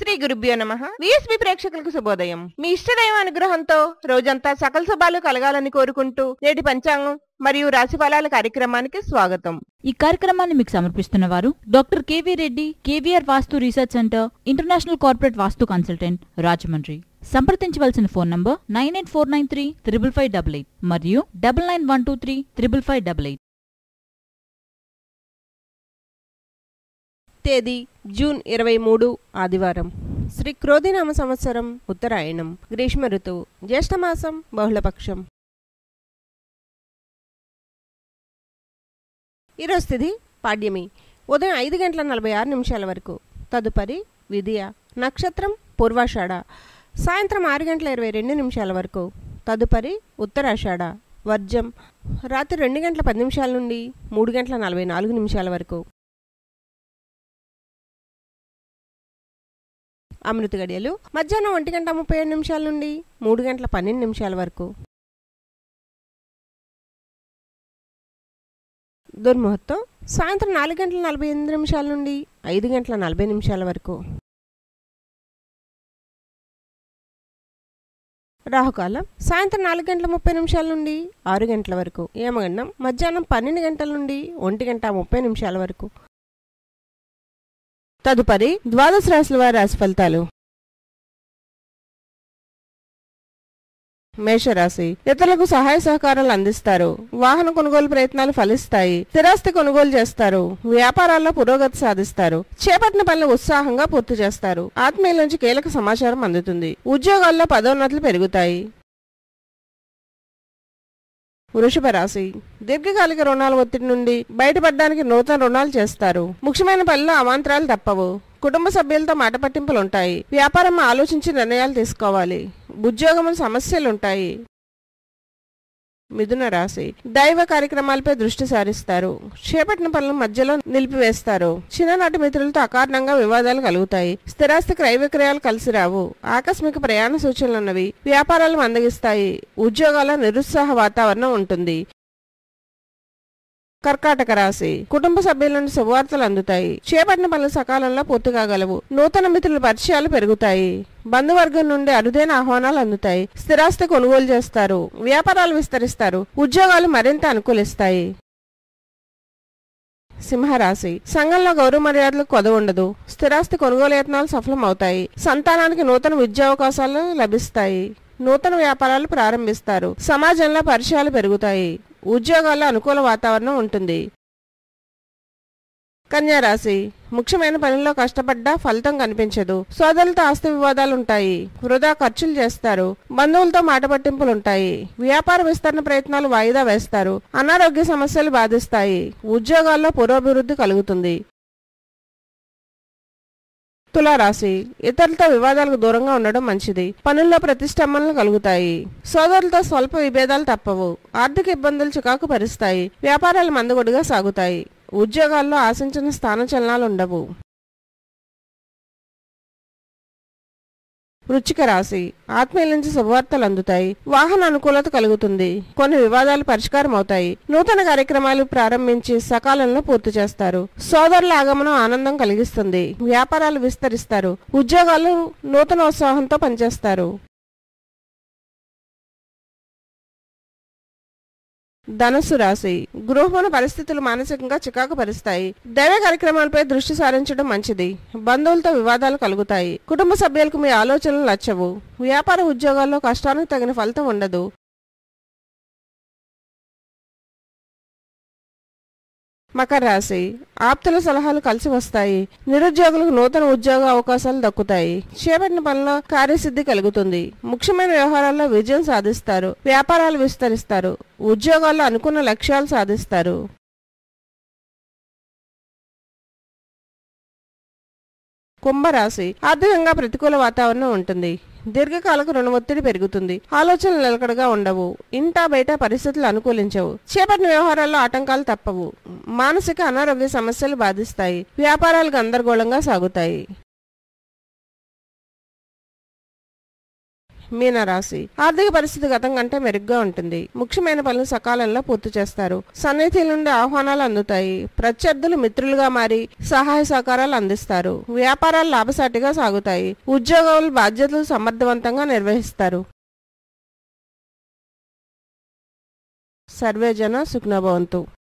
శ్రీ గురుభ్యో నమ విఎస్బి ప్రేక్షకులకు శుభోదయం మీ ఇష్టదైవ అనుగ్రహంతో రోజంతా సకల శుభాలు కలగాలని కోరుకుంటూ నేటి పంచాంగం మరియు రాశి ఫలాల కార్యక్రమానికి స్వాగతం ఈ కార్యక్రమాన్ని మీకు సమర్పిస్తున్న వారు doctor KV Reddy KVR vastu research centre international corporate vastu consultant Rajahmundry సంప్రదించవలసిన phone number nine eight four nine three triple five double eight మరియు double nine one two three triple five double eight తేదీ జూన్ ఇరవై మూడు ఆదివారం శ్రీ క్రోధినామ సంవత్సరం ఉత్తరాయణం గ్రీష్మ ఋతువు జ్యేష్ఠమాసం బహుళపక్షం ఈరోజు తిథి పాడ్యమి ఉదయం ఐదు గంటల నలభై ఆరు నిమిషాల వరకు తదుపరి విధియ నక్షత్రం పూర్వాషాఢ సాయంత్రం ఆరు గంటల ఇరవై రెండు నిమిషాల వరకు తదుపరి ఉత్తరాషాఢ వర్జం రాత్రి రెండు గంటల పది నిమిషాల నుండి మూడు గంటల నలభై నాలుగు నిమిషాల వరకు అమృత గడియలు మధ్యాహ్నం ఒంటి గంట ముప్పై ఏడు నిమిషాల నుండి మూడు గంటల పన్నెండు నిమిషాల వరకు దుర్ముహూర్తం సాయంత్రం నాలుగు గంటల నలభై ఎనిమిది నిమిషాల నుండి ఐదు గంటల నలభై నిమిషాల వరకు రాహుకాలం సాయంత్రం నాలుగు గంటల ముప్పై నిమిషాల నుండి ఆరు గంటల వరకు ఏమగండం మధ్యాహ్నం పన్నెండు గంటల నుండి ఒంటి గంట ముప్పై నిమిషాల వరకు తదుపరి ద్వాదశ రాశుల వారి రాశి ఫలితాలు మేషరాశి ఇతరులకు సహాయ సహకారాలు అందిస్తారు వాహన కొనుగోలు ప్రయత్నాలు ఫలిస్తాయి స్థిరాస్తి కొనుగోలు చేస్తారు వ్యాపారాల్లో పురోగతి సాధిస్తారు చేపట్టిన పనులు ఉత్సాహంగా పూర్తి చేస్తారు ఆత్మీయుల నుంచి కీలక సమాచారం అందుతుంది ఉద్యోగాల్లో పదోన్నతులు పెరుగుతాయి వృషభ రాశి దీర్ఘకాలిక రుణాల ఒత్తిడి నుండి బయటపడడానికి నూతన రుణాలు చేస్తారు ముఖ్యమైన పనుల్లో అవాంతరాలు తప్పవు కుటుంబ సభ్యులతో మాట పట్టింపులు ఉంటాయి వ్యాపారం ఆలోచించి నిర్ణయాలు తీసుకోవాలి ఉద్యోగములు సమస్యలుంటాయి మిథున రాశి దైవ కార్యక్రమాలపై దృష్టి సారిస్తారు చేపట్టిన పనులను మధ్యలో నిలిపివేస్తారు చిన్ననాటి మిత్రులతో అకారణంగా వివాదాలు కలుగుతాయి స్థిరాస్తి క్రయ విక్రయాలు కలిసి రావు ఆకస్మిక ప్రయాణ సూచనలున్నవి వ్యాపారాలు మందగిస్తాయి ఉద్యోగాల నిరుత్సాహ వాతావరణం ఉంటుంది కర్కాటక రాశి కుటుంబ సభ్యుల నుండి శుభవార్తలు అందుతాయి చేపట్టిన పనులు సకాలంలో పూర్తి కాగలవు నూతన మిత్రుల పరిచయాలు పెరుగుతాయి బంధువర్గం నుండి అరుదైన ఆహ్వానాలు అందుతాయి స్థిరాస్తి కొనుగోలు చేస్తారు వ్యాపారాలు విస్తరిస్తారు ఉద్యోగాలు మరింత అనుకూలిస్తాయి సింహరాశి సంఘంలో గౌరవ మర్యాదలకు కొదవ ఉండదు స్థిరాస్తి కొనుగోలు యత్నాలు సఫలం అవుతాయి సంతానానికి నూతన విద్యావకాశాలు లభిస్తాయి నూతన వ్యాపారాలు ప్రారంభిస్తారు సమాజంలో పరిచయాలు పెరుగుతాయి ఉద్యోగాల్లో అనుకూల వాతావరణం ఉంటుంది కన్యారాశి ముఖ్యమైన పనుల్లో కష్టపడ్డా ఫలితం కనిపించదు సోదరులతో ఆస్తి వివాదాలు ఉంటాయి వృధా ఖర్చులు చేస్తారు బంధువులతో మాట పట్టింపులుంటాయి వ్యాపార విస్తరణ ప్రయత్నాలు వాయిదా వేస్తారు అనారోగ్య సమస్యలు బాధిస్తాయి ఉద్యోగాల్లో పురోభివృద్ధి కలుగుతుంది తులారాశి ఇతరులతో వివాదాలకు దూరంగా ఉండడం మంచిది పనుల్లో ప్రతిష్టంభనలు కలుగుతాయి సోదరులతో స్వల్ప విభేదాలు తప్పవు ఆర్థిక ఇబ్బందులు చికాకు పరుస్తాయి వ్యాపారాలు మందగొడిగా సాగుతాయి ఉద్యోగాల్లో ఆశించిన స్థానచలనాలు ఉండవు వృచ్చిక రాశి ఆత్మీయుల నుంచి శుభవార్తలు అందుతాయి వాహన అనుకూలత కలుగుతుంది కొన్ని వివాదాలు పరిష్కారం అవుతాయి నూతన కార్యక్రమాలు ప్రారంభించి సకాలంలో పూర్తి చేస్తారు సోదరుల ఆగమనం ఆనందం కలిగిస్తుంది వ్యాపారాలు విస్తరిస్తారు ఉద్యోగాలు నూతన ఉత్సాహంతో పనిచేస్తారు ధనుస్సు రాశి గృహమున పరిస్థితులు మానసికంగా చికాకు పరుస్తాయి దైవ కార్యక్రమాలపై దృష్టి సారించడం మంచిది బంధువులతో వివాదాలు కలుగుతాయి కుటుంబ సభ్యులకు మీ ఆలోచనలు నచ్చవు వ్యాపార ఉద్యోగాల్లో కష్టానికి తగిన ఫలితం ఉండదు మకర రాశి ఆప్తుల సలహాలు కలిసి వస్తాయి నిరుద్యోగులకు నూతన ఉద్యోగ అవకాశాలు దక్కుతాయి చేపట్టిన పనిలో కార్యసిద్ధి కలుగుతుంది ముఖ్యమైన వ్యవహారాల్లో విజయం సాధిస్తారు వ్యాపారాలు విస్తరిస్తారు ఉద్యోగాల్లో అనుకున్న లక్ష్యాలు సాధిస్తారు కుంభరాశి ఆర్థికంగా ప్రతికూల వాతావరణం ఉంటుంది దీర్ఘకాలకు రుణ ఒత్తిడి పెరుగుతుంది ఆలోచనలు నిలకడగా ఉండవు ఇంటా బయట పరిస్థితులు అనుకూలించవు చేపట్టిన వ్యవహారాల్లో ఆటంకాలు తప్పవు మానసిక అనారోగ్య సమస్యలు బాధిస్తాయి వ్యాపారాలు గందరగోళంగా సాగుతాయి మీనరాశి ఆర్థిక పరిస్థితి గతం కంటే మెరుగ్గా ఉంటుంది ముఖ్యమైన పనులు సకాలంలో పూర్తి చేస్తారు సన్నిధి నుండి ఆహ్వానాలు అందుతాయి ప్రత్యర్థులు మిత్రులుగా మారి సహాయ సహకారాలు అందిస్తారు వ్యాపారాలు లాభసాటిగా సాగుతాయి ఉద్యోగాలు బాధ్యతలు సమర్థవంతంగా నిర్వహిస్తారు సర్వేజన సుఖ్నభవంతు